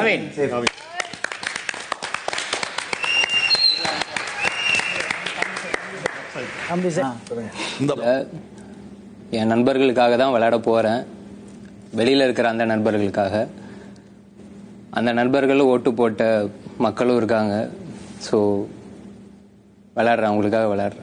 நவீன் தம்பி சார் என் நண்பர்களுக்காக தான் விளையாட போகிறேன் வெளியில் இருக்கிற அந்த நண்பர்களுக்காக அந்த நண்பர்களும் ஓட்டு போட்ட மக்களும் இருக்காங்க ஸோ விளையாடுறேன் அவங்களுக்காக விளையாடுறேன்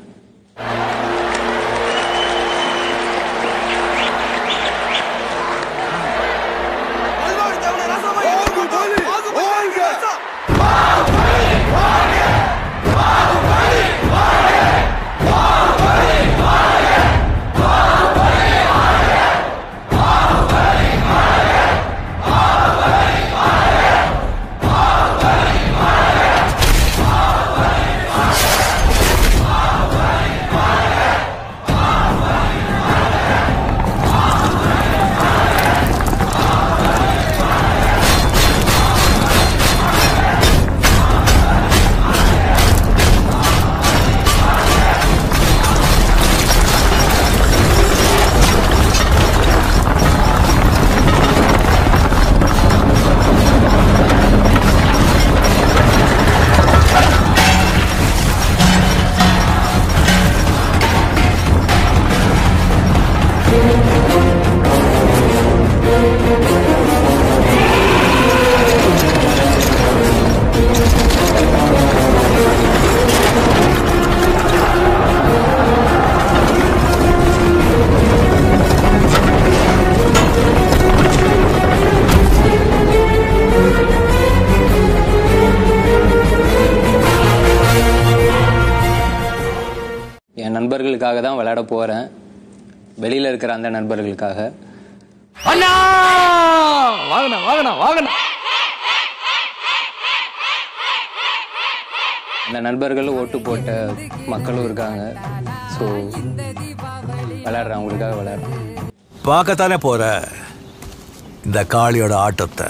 என் நண்பர்களுக்காக தான் விளையாட போகிறேன் வெளியில் இருக்கிற அந்த நண்பர்களுக்காக அண்ணா வாங்கண்ணா வாங்கண்ணா வாங்கண்ணா அந்த நண்பர்களும் ஓட்டு போட்ட மக்களும் இருக்காங்க ஸோ விளையாடுறேன் அவங்களுக்காக விளையாடுறேன் பார்க்கத்தானே போற இந்த காளியோட ஆட்டத்தை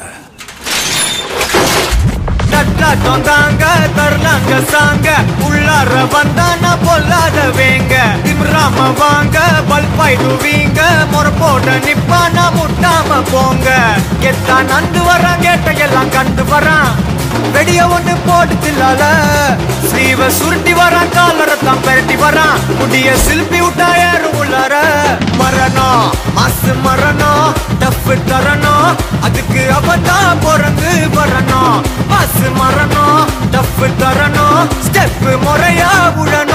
தட்டாட்டம் தாங்க தரலாங்க சாங்க உள்ளார வந்தானா பொல்லாத வேங்க திம்ராம வாங்க பல்பாயிடுவீங்க முறை போட நிப்பானா முட்டாம போங்க எத்தா நண்டு வரான் கேட்ட எல்லாம் கண்டு வரான் வெடிய ஒண்ணு போட்டு தில்லால ஸ்லீவ சுருட்டி வரான் காலரத்தான் பெரட்டி வரான் முடிய சில்பி விட்டா ஏறும் உள்ளார மரணம் மாசு மரணம் டஃப் தரணும் அதுக்கு அவதான் பிறந்து வரணும் மாசு மரணம் டஃப் தரணும் ஸ்டெப் முறையா விடணும்